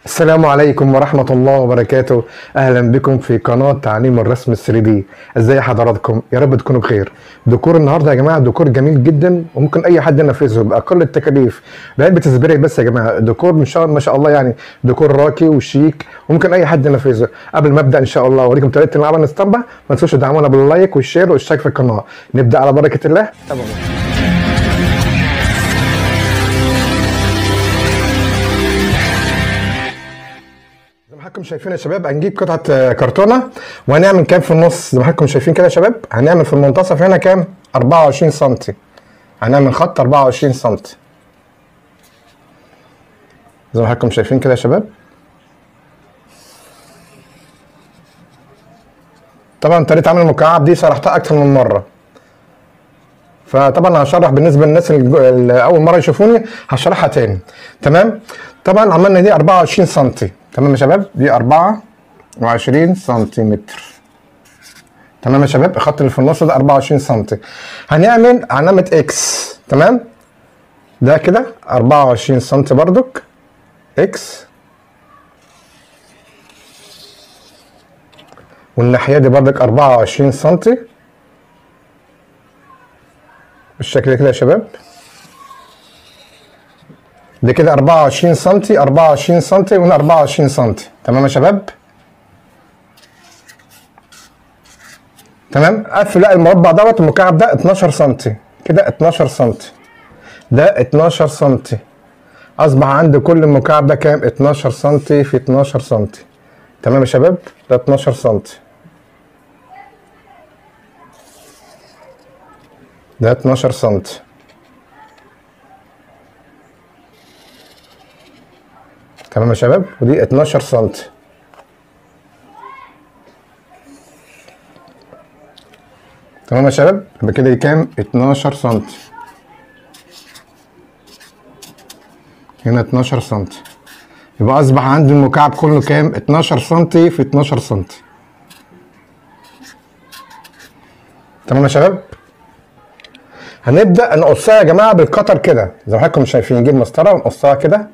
السلام عليكم ورحمة الله وبركاته أهلا بكم في قناة تعليم الرسم ال 3 دي ازاي حضراتكم يا رب تكونوا بخير ديكور النهاردة يا جماعة ديكور جميل جدا وممكن أي حد ينفذه بأقل التكاليف بعلبة سبراي بس يا جماعة ديكور ما شاء ما شاء الله يعني ديكور راقي وشيك وممكن أي حد ينفذه قبل ما أبدأ إن شاء الله أوريكم طريقة العمل الاسطمبة ما تنسوش تدعمونا باللايك والشير والاشتراك في القناة نبدأ على بركة الله تابعونا زي ما حضراتكم شايفين يا شباب هنجيب قطعة آه، كرتونة وهنعمل كام في النص زي ما حضراتكم شايفين كده يا شباب هنعمل في المنتصف هنا كام 24 سنتي هنعمل خط 24 سنتي زي ما حضراتكم شايفين كده يا شباب طبعا طريقة عمل المكعب دي شرحتها أكتر من مرة فطبعا هشرح بالنسبه للناس اللي اللي اول مره يشوفوني هشرحها تاني تمام طبعا عملنا دي 24 سم تمام يا شباب دي 24 سنتيمتر تمام يا شباب الخط اللي في النص ده 24 سم هنعمل علامه اكس تمام ده كده 24 سم بردك اكس والناحيه دي بردك 24 سم بالشكل ده كده يا شباب ده كده 24 سم 24 سم وهنا 24 سم تمام يا شباب تمام قفل لا المربع دوت المكعب ده 12 سم كده 12 سم ده 12 سم اصبح عندي كل مكعب ده كام 12 سم في 12 سم تمام يا شباب ده 12 سم ده 12 سم تمام يا شباب ودي 12 سم تمام يا شباب يبقى كده كام 12 سم هنا 12 سم يبقى اصبح عندي المكعب كله كام 12 سم في 12 سم تمام يا شباب هنبدا نقصها يا جماعه بالقطر كده زي ما حضراتكم شايفين نجيب مسطره ونقصها كده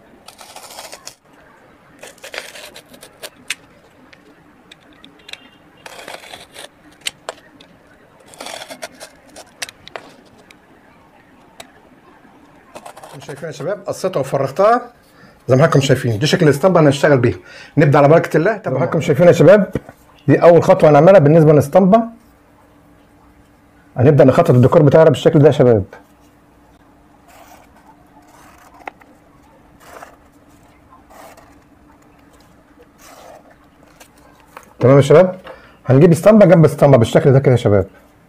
شايفين يا شباب قصيتها وفرغتها زي ما حضراتكم شايفين دي شكل الاسطمبه اللي هنشتغل بيها نبدا على بركه الله طب حضراتكم شايفين يا شباب دي اول خطوه هنعملها بالنسبه للاسطمبه هنبدا نخطط الديكور بتاعنا بالشكل ده يا شباب تمام يا شباب هنجيب اسطمبه جنب اسطمبه بالشكل ده كده يا شباب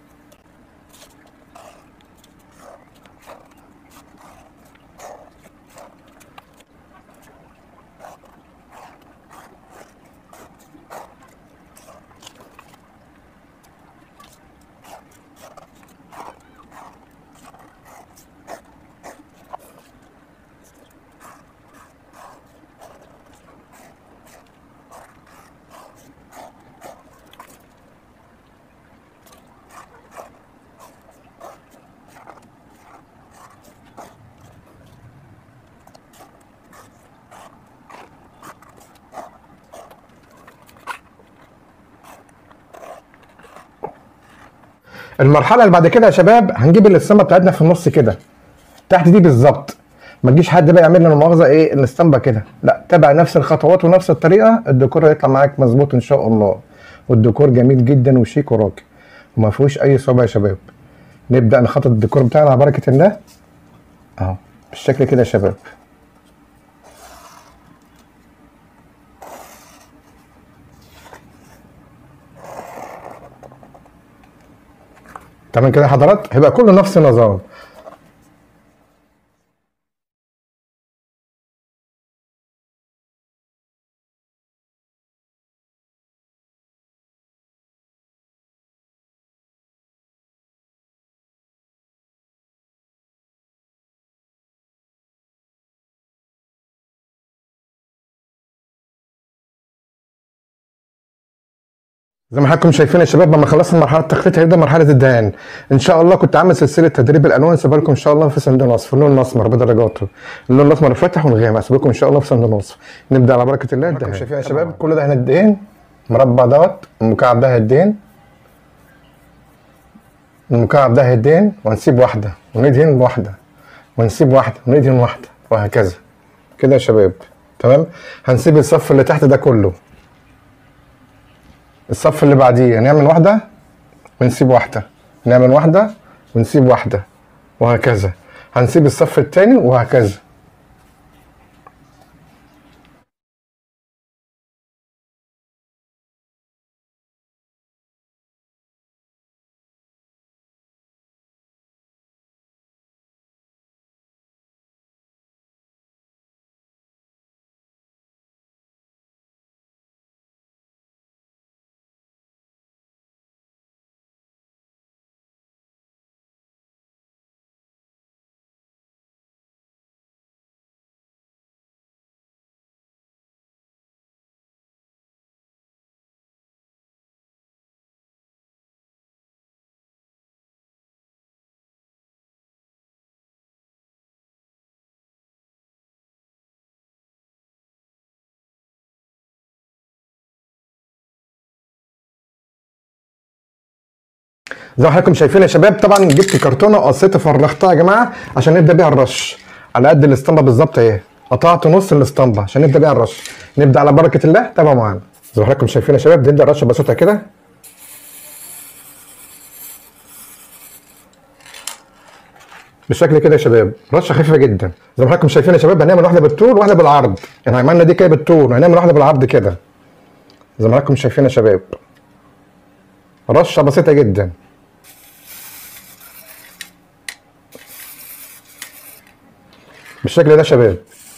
المرحله اللي بعد كده يا شباب هنجيب الاسطمبه بتاعتنا في النص كده تحت دي بالظبط ما تجيش حد بقى يعمل لنا المؤاخذه ايه الاسطمبه كده لا تابع نفس الخطوات ونفس الطريقه الديكور هيطلع معاك مظبوط ان شاء الله والديكور جميل جدا وشيك وراقي وما فيهوش اي صعوبه يا شباب نبدا نخطط الديكور بتاعنا على بركه الله اهو بالشكل كده يا شباب تمام كده يا حضرات هيبقى كله نفس النظام زي ما حضراتكم شايفين يا شباب لما خلصنا مرحله التخطيط هيبدا مرحله الدهان ان شاء الله كنت عامل سلسله تدريب الالوان سيبها لكم ان شاء الله في صندوق الوصف اللون الاسمر بدرجاته اللون الاسمر الفاتح والغامق هسيب لكم ان شاء الله في صندوق الوصف نبدا على بركه الله الدهان شايفين يا شباب كل ده هندهن مربع دوت المكعب ده هيدهن المكعب ده هيدهن وهنسيب واحده وندهن بواحده ونسيب واحده وندهن واحده وهكذا كده يا شباب تمام هنسيب الصف اللي تحت ده كله الصف اللي بعديه هنعمل واحدة ونسيب واحدة نعمل واحدة ونسيب واحدة وهكذا هنسيب الصف التاني وهكذا زي ما حضراتكم شايفين يا شباب طبعا جبت كرتونه وقصيتها فرغتها يا جماعه عشان نبدا بيها الرش على قد الاسطمبه بالظبط اهي قطعت نص الاسطمبه عشان نبدا بيها الرش نبدا على بركه الله تابعوا معانا زي ما حضراتكم شايفين يا شباب نبدا الرش ببساطه كده بالشكل كده يا شباب رشه خفيفه جدا زي ما حضراتكم شايفين يا شباب هنعمل واحده بالطول وواحده بالعرض يعني عملنا دي كده بالطول وهنعمل واحده بالعرض كده زي ما حضراتكم شايفين يا شباب رشه بسيطه جدا بالشكل ده يا شباب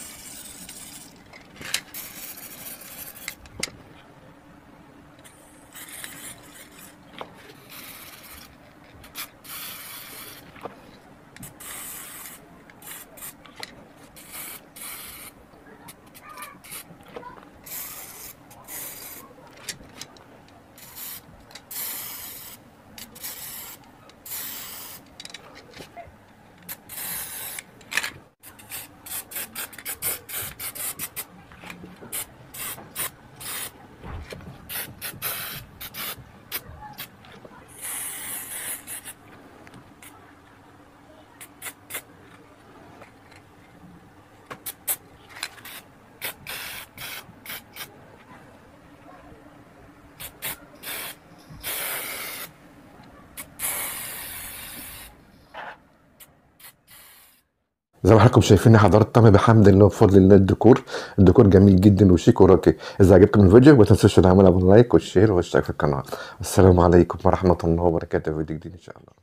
زي ما حضراتكم شايفين يا حضرات تم بحمد الله وبفضل الله الديكور الديكور جميل جدا وشيك وراقي اذا عجبكم الفيديو ما تنسوش تعملوا باللايك والشير والاشتراك في القناه السلام عليكم ورحمه الله وبركاته في فيديو جديد ان شاء الله